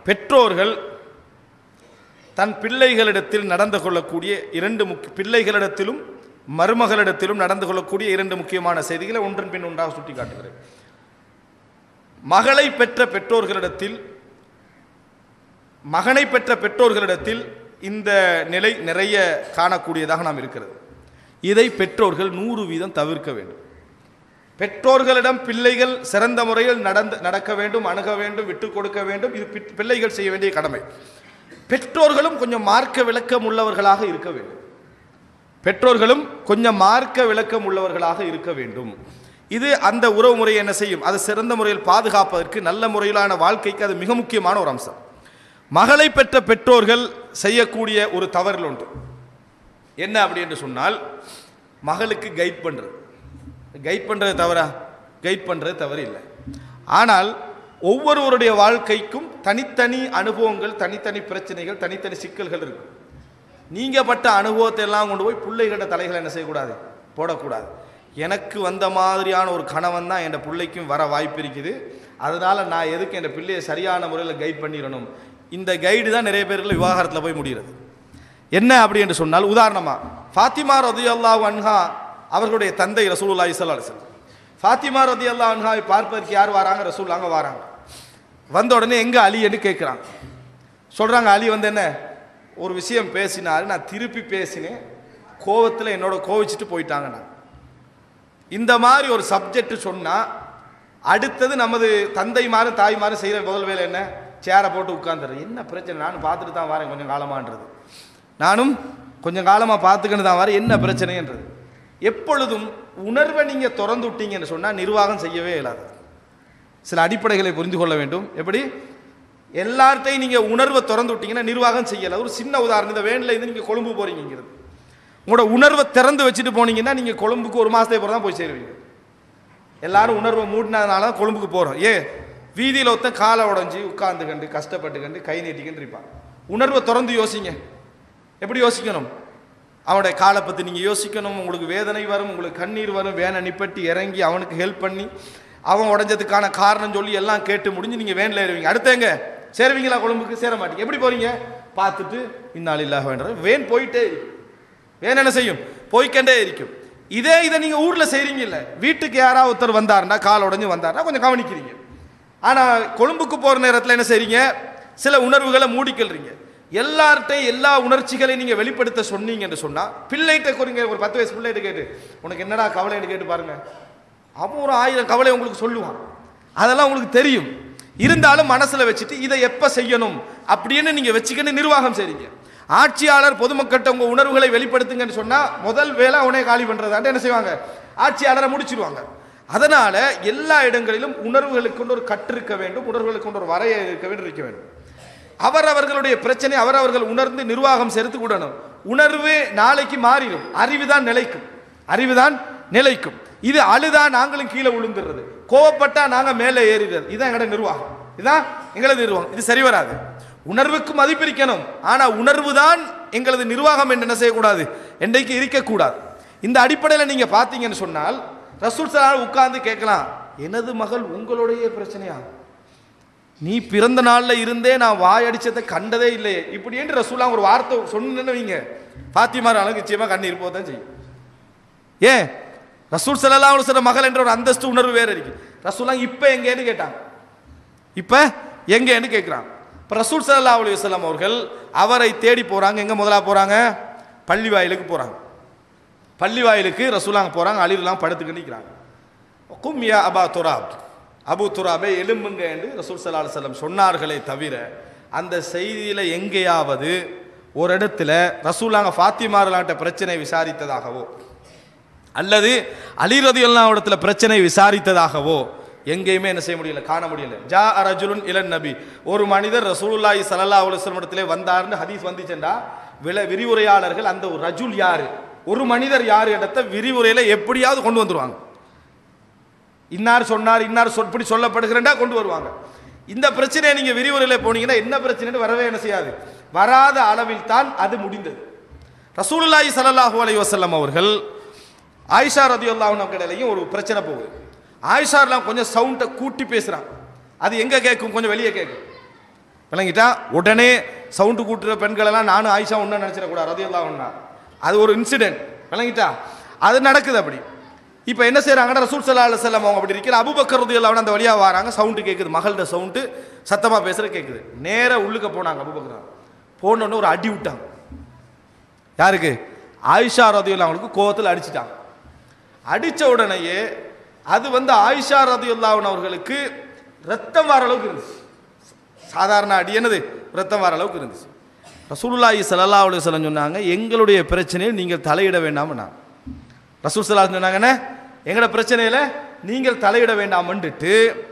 பெற்றோர்கள் தன் பிள்ளைகளிடத்தில் நடந்து கொள்ளக்கூடிய இரண்டு முக்கிய பிள்ளைகளிடத்திலும் மருமகளிடத்திலும் நடந்து கொள்ளக்கூடிய இரண்டு முக்கியமான செய்திகளை ஒன்றன் பின் ஒன்றாக சுட்டி காட்டுகிறேன் மகளை பெற்ற பெற்றோர்களிடத்தில் மகனை பெற்ற பெற்றோர்களிடத்தில் இந்த நிலை நிறைய காணக்கூடியதாக நாம் இருக்கிறது இதை பெற்றோர்கள் நூறு வீதம் தவிர்க்க வேண்டும் பெற்றோர்களிடம் பிள்ளைகள் சிறந்த முறையில் நடந்து நடக்க வேண்டும் அணுக வேண்டும் விட்டுக் கொடுக்க வேண்டும் இது பிட்- பிள்ளைகள் செய்ய வேண்டிய கடமை பெற்றோர்களும் கொஞ்சம் மார்க்க விளக்கம் உள்ளவர்களாக இருக்க வேண்டும் பெற்றோர்களும் கொஞ்சம் மார்க்க விளக்கம் உள்ளவர்களாக இருக்க வேண்டும் இது அந்த உறவு முறையை என்ன செய்யும் அது சிறந்த முறையில் பாதுகாப்பதற்கு நல்ல முறையிலான வாழ்க்கைக்கு அது மிக முக்கியமான ஒரு அம்சம் மகளை பெற்ற பெற்றோர்கள் செய்யக்கூடிய ஒரு தவறில் ஒன்று என்ன அப்படி என்று சொன்னால் மகளுக்கு கைட் பண்ணுறது கைட் பண்ணுறது தவறா கைட் பண்ணுறது தவறு இல்லை ஆனால் ஒவ்வொருவருடைய வாழ்க்கைக்கும் தனித்தனி அனுபவங்கள் தனித்தனி பிரச்சனைகள் தனித்தனி சிக்கல்கள் இருக்கும் நீங்கள் பட்ட அனுபவத்தை எல்லாம் கொண்டு போய் பிள்ளைகளோட தலைகளை என்ன செய்யக்கூடாது போடக்கூடாது எனக்கு வந்த மாதிரியான ஒரு கணவன் தான் என் பிள்ளைக்கும் வர வாய்ப்பு இருக்குது அதனால் நான் எதுக்கு என் பிள்ளையை சரியான முறையில் கைட் பண்ணிடணும் இந்த கைடு தான் நிறைய பேர்கள் விவாகரத்தில் போய் முடிகிறது என்ன அப்படி என்று சொன்னால் உதாரணமாக ஃபாத்திமா ரதி அல்லாஹ் அன்ஹா அவர்களுடைய தந்தை ரசூலுல்லாஹி ஸல்லல்லாஹு அலைஹி வஸல்லம் ஃபாத்திமா ரதி அல்லாஹ் அன்ஹாவை பார்ப்பதற்கு யார் வராங்க ரசூல்லாங்க வராங்க வந்த உடனே எங்கே அலின்னு கேட்குறாங்க சொல்கிறாங்க அலி வந்து என்ன ஒரு விஷயம் பேசினாரு நான் திருப்பி பேசினேன் கோவத்தில் என்னோட கோவிச்சிட்டு போயிட்டாங்க நான் இந்த மாதிரி ஒரு சப்ஜெக்ட் சொன்னால் அடுத்தது நமது தந்தை மாதிரி தாய் மாதிரி செய்கிற முதல் வேலை என்ன சேரை போட்டு உட்காந்துரு என்ன பிரச்சனை நானும் பார்த்துட்டு தான் வரேன் கொஞ்சம் காலமான்றது நானும் கொஞ்சம் காலமாக பார்த்துக்கிட்டு தான் வரேன் என்ன பிரச்சனைன்றது எப்பொழுதும் உணர்வை நீங்கள் திறந்து விட்டீங்கன்னு சொன்னால் நிர்வாகம் செய்யவே இயலாது சில அடிப்படைகளை புரிந்து கொள்ள வேண்டும் எப்படி எல்லார்ட்டையும் நீங்கள் உணர்வை திறந்து விட்டீங்கன்னா நிர்வாகம் செய்யலை ஒரு சின்ன உதாரணம் இந்த வேனில் இருந்து நீங்கள் கொழும்பு போகிறீங்கிறது உங்களோட உணர்வை திறந்து வச்சுட்டு போனீங்கன்னா நீங்கள் கொழும்புக்கு ஒரு மாதத்தை பிறகு தான் போய் சேருவீங்க எல்லாரும் உணர்வை மூடினதுனால தான் கொழும்புக்கு போகிறோம் ஏ வீதியில் ஒருத்தன் காலை உடஞ்சி உட்கார்ந்து கண்டு கஷ்டப்பட்டு கண்டு கை நீட்டிக்கிட்டு இருப்பான் உணர்வை திறந்து யோசிங்க எப்படி யோசிக்கணும் அவனுடைய காலை பற்றி நீங்கள் யோசிக்கணும் உங்களுக்கு வேதனை வரும் உங்களுக்கு கண்ணீர் வரும் வேனை நிப்பட்டி இறங்கி அவனுக்கு ஹெல்ப் பண்ணி அவன் உடஞ்சதுக்கான காரணம் சொல்லி எல்லாம் கேட்டு முடிஞ்சு நீங்கள் வேனில் ஏறுவீங்க அடுத்து எங்க சேருவீங்களா கொழும்புக்கு சேர மாட்டீங்க எப்படி போறீங்க பார்த்துட்டு இந்நாள் இல்லாக வேண்டாம் வேன் போயிட்டே இருக்கும் வேன் என்ன செய்யும் போய்க்கண்டே இருக்கும் இதே இதை நீங்கள் ஊரில் செய்கிறீங்கல்ல வீட்டுக்கு யாராவது ஒருத்தர் வந்தாருன்னா கால் உடஞ்சு வந்தாருன்னா கொஞ்சம் கவனிக்கிறீங்க ஆனால் கொழும்புக்கு போகிற நேரத்தில் என்ன செய்றீங்க சில உணர்வுகளை மூடிக்கொள்றீங்க எல்லார்ட்டையும் எல்லா உணர்ச்சிகளையும் நீங்கள் வெளிப்படுத்த சொன்னீங்கன்னு சொன்னால் பிள்ளைகிட்ட குறிங்க ஒரு பத்து வயசு பிள்ளைகிட்ட கேட்டு உனக்கு என்னடா கவலைன்னு கேட்டு பாருங்க அவன் ஒரு ஆயிரம் கவலை உங்களுக்கு சொல்லுவான் அதெல்லாம் உங்களுக்கு தெரியும் இருந்தாலும் மனசில் வச்சுட்டு இதை எப்போ செய்யணும் அப்படின்னு நீங்கள் வச்சுக்கின்னு நிர்வாகம் செய்றீங்க ஆட்சியாளர் பொதுமக்கள்கிட்ட உங்கள் உணர்வுகளை வெளிப்படுத்துங்கன்னு சொன்னால் முதல் வேலை அவனே காலி பண்ணுறதாண்ட என்ன செய்வாங்க ஆட்சியாளரை முடிச்சிருவாங்க அதனால எல்லா இடங்களிலும் உணர்வுகளுக்கு கொண்டு ஒரு கற்றிருக்க வேண்டும் உணர்வுகளுக்கு கொண்டு ஒரு வரைய இருக்க வேண்டும் இருக்க வேண்டும் அவரவர்களுடைய பிரச்சனை அவரவர்கள் உணர்ந்து நிர்வாகம் செலுத்து கூடணும் உணர்வு நாளைக்கு மாறிடும் அறிவுதான் நிலைக்கும் அறிவுதான் நிலைக்கும் இது அழுதா நாங்களும் கீழே விழுந்துடுறது கோவப்பட்டா நாங்க மேலே ஏறிடுறது இதுதான் எங்களோட நிர்வாகம் இதுதான் எங்களது நிர்வாகம் இது சரி வராது உணர்வுக்கு மதிப்பிரிக்கணும் ஆனா உணர்வு தான் எங்களது நிர்வாகம் என்று என்ன செய்யக்கூடாது என்றைக்கு இருக்கக்கூடாது இந்த அடிப்படையில் நீங்க பார்த்தீங்கன்னு சொன்னால் ரசூல் சலால் உட்கார்ந்து கேட்கலாம் எனது மகள் உங்களுடைய பிரச்சனையா நீ பிறந்த நாளில் இருந்தே நான் வாயடிச்சதை கண்டதே இல்லையே இப்படி என்று ரசூலா ஒரு வார்த்தை சொன்னு வைங்க பாத்திமார் அழகு நிச்சயமா கண்ணீர் போதான் செய்யும் ஏன் ரசூல் சல்லா சொல்ற மகள் என்ற ஒரு அந்தஸ்து உணர்வு வேற இருக்கு ரசூலா இப்போ எங்கேன்னு கேட்டாங்க இப்போ எங்கேன்னு கேட்குறான் இப்போ ரசூல் சல்லா அலி வல்லம் அவர்கள் அவரை தேடி போகிறாங்க எங்கே முதலா போகிறாங்க பள்ளி வாயிலுக்கு போகிறாங்க பள்ளி வாயிலுக்கு ரசூலாங்க போகிறாங்க அலிலாம் படுத்துக்கிட்டு நிற்கிறாங்க கும்யா அபா துராப் அபு துராபே எலும்புங்க என்று ரசூல் சல்லா செல்லம் சொன்னார்களே தவிர அந்த செய்தியில் எங்கேயாவது ஒரு இடத்துல ரசூலாங்க ஃபாத்திமார்களாட்ட பிரச்சனை விசாரித்ததாகவோ அல்லது அலிரதி இடத்துல பிரச்சனை விசாரித்ததாகவோ எங்கேயுமே என்ன செய்ய முடியல காண முடியல ஜா அரஜுலுன் இளன் நபி ஒரு மனிதர் ரசூலுல்லாஹி ஸல்லல்லாஹு அலைஹி வஸல்லம் இடத்திலே வந்தார்னு ஹதீஸ் வந்துச்சுண்டா வில விரிவுரையாளர்கள் அந்த ஒரு ரஜுல் யாரு ஒரு மனிதர் யாரு இடத்த விரிவுரையில எப்படியாவது கொண்டு வந்துருவாங்க இன்னார் சொன்னார் இன்னார் சொல் இப்படி சொல்லப்படுகிறேன்டா கொண்டு வருவாங்க இந்த பிரச்சனையை நீங்க விரிவுரையில் போனீங்கன்னா என்ன பிரச்சனைன்னு வரவே என்ன செய்யாது வராத அளவில் தான் அது முடிந்தது ரசூலுல்லாஹி ஸல்லல்லாஹு அலைஹி வஸல்லம் அவர்கள் ஆயிஷா ரதியுல்லாஹு அன்ஹா ஒரு பிரச்சனை போகுது ஆயிஷாலாம் கொஞ்சம் சவுண்டை கூட்டி பேசுறாங்க அது எங்க கேட்கும் கொஞ்சம் வெளியே கேட்கும் விளங்கிட்டா உடனே சவுண்டு கூட்டுற பெண்கள் எல்லாம் நானும் ஆயிஷா ஒன்றா நினச்சிடக்கூடாது ரதியெல்லாம் ஒன்றா அது ஒரு இன்சிடென்ட் விளங்கிட்டா அது நடக்குது அப்படி இப்போ என்ன செய்கிறாங்கன்னா ரசூல் சல்லா அலுவலம் அவங்க அப்படி இருக்கிற அபுபக்கர் ரதியெல்லாம் அந்த வழியாக வராங்க சவுண்டு கேட்குது மகள்கிட்ட சவுண்டு சத்தமாக பேசுகிற கேட்குது நேராக உள்ளுக்க போனாங்க அபுபக்கர் போனோன்னு ஒரு அடி விட்டாங்க யாருக்கு ஆயிஷா ரதியுல்லா அவங்களுக்கு கோவத்தில் அடிச்சிட்டாங்க அடித்த உடனேயே அது வந்து ஆயிஷா ரதியுல்லாவின் அவர்களுக்கு ரத்தம் வர அளவுக்கு இருந்துச்சு சாதாரண அடி என்னது ரத்தம் வர அளவுக்கு இருந்துச்சு ரசூலுல்லாஹி ஸல்லல்லாஹு அலைஹி வஸல்லம் சொன்னாங்க எங்களுடைய பிரச்சனையில் நீங்கள் தலையிட வேண்டாம்னா ரசூல் ஸல்லல்லாஹு சொன்னாங்கண்ணே எங்களோட பிரச்சனையில் நீங்கள் தலையிட வேண்டாம்ன்றுட்டு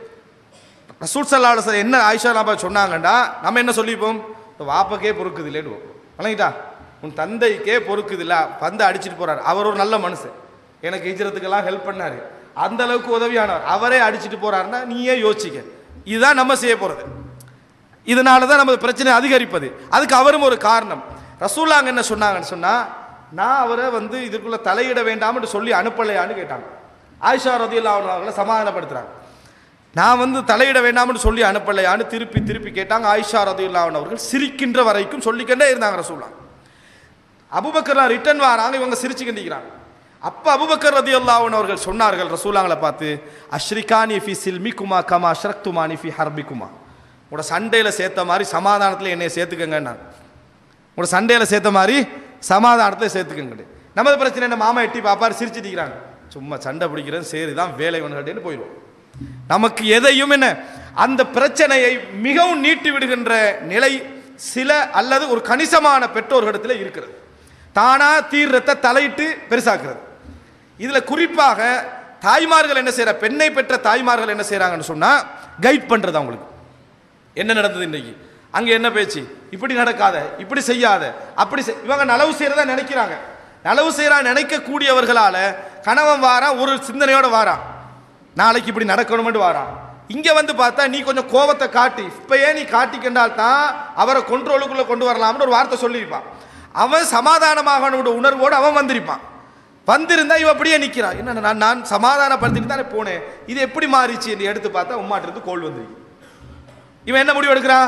ரசூல் ஸல்லல்லாஹு அலைஹி வஸல்லம் என்ன ஆயிஷா நாபா சொன்னாங்கண்டா நம்ம என்ன சொல்லிப்போம் இந்த வாப்பக்கே பொறுக்குது இல்லைன்னு வணங்கிட்டா உன் தந்தைக்கே பொறுக்குது இல்ல பந்தை அடிச்சிட்டு போறாரு அவர் ஒரு நல்ல மனுஷன் எனக்கு ஹிஜ்ரத்துக்கெல்லாம் ஹெல்ப் பண்ணாரு அந்த அளவுக்கு உதவியானவர் அவரே அடிச்சிட்டு போறாருன்னா நீயே யோசிக்க இதுதான் நம்ம செய்ய போறது இதனால தான் நமது பிரச்சனை அதிகரிப்பது அதுக்கு அவரும் ஒரு காரணம் ரசூலாங்க என்ன சொன்னாங்கன்னு சொன்னா நான் அவரை வந்து இதற்குள்ள தலையிட வேண்டாம்னு சொல்லி அனுப்பலையான்னு கேட்டாங்க ஆயிஷா ரதியுல்லா அவர்களை சமாதானப்படுத்துறாங்க நான் வந்து தலையிட வேண்டாம்னு சொல்லி அனுப்பலையான்னு திருப்பி திருப்பி கேட்டாங்க ஆயிஷா ரதியுல்லா அவர்கள் சிரிக்கின்ற வரைக்கும் சொல்லிக்கிட்டே இருந்தாங்க ரசூலா அபுபக்கர்லாம் ரிட்டர்ன் வராங்க இவங்க சிரிச்சு கண்டிக்கிறாங்க அப்ப அபுபக்கர் ரதி அவர்கள் சொன்னார்கள் ரசூலாங்களை பார்த்து அஷ்ரிகானி ஃபி சில்மிக்குமா கமா அஷ்ரக்துமானி ஃபி ஹர்பிக்குமா உங்களோட சண்டையில் சேர்த்த மாதிரி சமாதானத்தில் என்னை சேர்த்துக்கங்கன்னாங்க உங்களோட சண்டையில் சேர்த்த மாதிரி சமாதானத்தில் சேர்த்துக்கங்க நமது பிரச்சனை என்ன மாமா எட்டி பாப்பாரு சிரிச்சிட்டிக்கிறாங்க சும்மா சண்டை பிடிக்கிறது சரி தான் வேலை ஒன்று போயிடுவோம் நமக்கு எதையும் என்ன அந்த பிரச்சனையை மிகவும் நீட்டி விடுகின்ற நிலை சில அல்லது ஒரு கணிசமான பெற்றோர்களிடத்தில் இருக்கிறது தானா தீர்றத்தை தலையிட்டு பெருசாக்குறது இதுல குறிப்பாக தாய்மார்கள் என்ன செய்யற பெண்ணை பெற்ற தாய்மார்கள் என்ன செய்றாங்கன்னு சொன்னா கைட் பண்றது அவங்களுக்கு என்ன நடந்தது இன்னைக்கு அங்க என்ன பேச்சு இப்படி நடக்காத இப்படி செய்யாத அப்படி செய்- இவங்க நலவு செய்யறதா நினைக்கிறாங்க நலவு செய்யறா நினைக்கக்கூடியவர்களால கணவன் வாரான் ஒரு சிந்தனையோட வாரான் நாளைக்கு இப்படி நடக்கணும்னு வாரான் இங்க வந்து பார்த்தா நீ கொஞ்சம் கோபத்தை காட்டி இப்பயே நீ காட்டிக்கண்டால் தான் அவரை கொண்ட்ரோலுக்குள்ள கொண்டு வரலாம்னு ஒரு வார்த்தை சொல்லியிருப்பான் அவன் சமாதானமாக உணர்வோடு அவன் வந்திருப்பான் வந்திருந்தா இவ அப்படியே நிக்கிறான் என்ன நான் நான் சமாதானப்படுத்திட்டு தானே போனேன் இது எப்படி மாறிச்சு என்று எடுத்து பார்த்தா உம்மாட்டிருந்து கோல் வந்திருக்கு இவன் என்ன முடிவு எடுக்கிறான்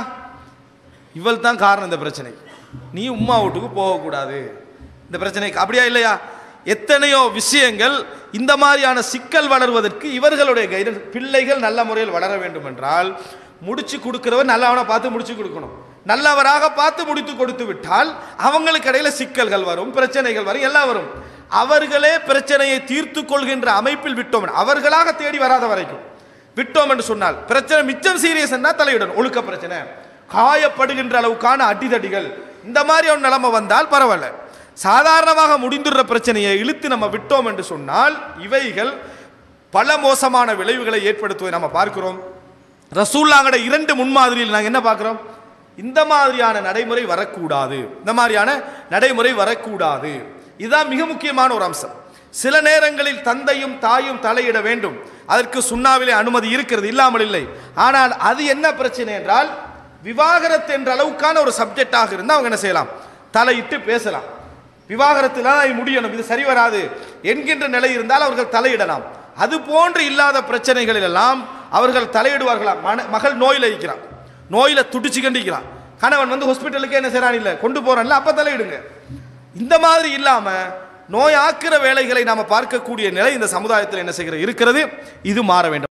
இவள் தான் காரணம் இந்த பிரச்சனை நீ உம்மா வீட்டுக்கு போகக்கூடாது இந்த பிரச்சனைக்கு அப்படியா இல்லையா எத்தனையோ விஷயங்கள் இந்த மாதிரியான சிக்கல் வளர்வதற்கு இவர்களுடைய கைடன்ஸ் பிள்ளைகள் நல்ல முறையில் வளர வேண்டும் என்றால் முடிச்சு கொடுக்கிறவர் நல்லவனை பார்த்து முடிச்சு கொடுக்கணும் நல்லவராக பார்த்து முடித்து கொடுத்து விட்டால் அவங்களுக்கு இடையில சிக்கல்கள் வரும் பிரச்சனைகள் வரும் எல்லாம் வரும் அவர்களே பிரச்சனையை தீர்த்து கொள்கின்ற அமைப்பில் விட்டோம் அவர்களாக தேடி வராத வரைக்கும் விட்டோம் என்று சொன்னால் பிரச்சனை மிச்சம் சீரியஸ் தலையிடணும் ஒழுக்க பிரச்சனை காயப்படுகின்ற அளவுக்கான அடிதடிகள் இந்த மாதிரி ஒரு நிலைமை வந்தால் பரவாயில்ல சாதாரணமாக முடிந்துடுற பிரச்சனையை இழுத்து நம்ம விட்டோம் என்று சொன்னால் இவைகள் பல மோசமான விளைவுகளை ஏற்படுத்துவதை நம்ம பார்க்கிறோம் ரசூல்லாங்கட இரண்டு முன்மாதிரியில் நாங்கள் என்ன பார்க்கிறோம் இந்த மாதிரியான நடைமுறை வரக்கூடாது இந்த மாதிரியான நடைமுறை வரக்கூடாது இதுதான் மிக முக்கியமான ஒரு அம்சம் சில நேரங்களில் தந்தையும் தாயும் தலையிட வேண்டும் அதற்கு சுண்ணாவிலே அனுமதி இருக்கிறது இல்லாமல் இல்லை ஆனால் அது என்ன பிரச்சனை என்றால் விவாகரத்து என்ற அளவுக்கான ஒரு சப்ஜெக்டாக இருந்தால் அவங்க என்ன செய்யலாம் தலையிட்டு பேசலாம் விவாகரத்துல தான் இது முடியணும் இது சரி வராது என்கின்ற நிலை இருந்தால் அவர்கள் தலையிடலாம் அது போன்று இல்லாத பிரச்சனைகளில் எல்லாம் அவர்கள் தலையிடுவார்களாம் மன மகள் நோயில் இருக்கிறான் நோயில துடிச்சு கண்டிக்கிறான் கணவன் வந்து ஹாஸ்பிட்டலுக்கு என்ன செய்றான் இல்ல கொண்டு போறான்ல அப்ப தலையிடுங்க இந்த மாதிரி இல்லாம நோயாக்குற வேலைகளை நாம பார்க்கக்கூடிய நிலை இந்த சமுதாயத்தில் என்ன செய்கிற இருக்கிறது இது மாற வேண்டும்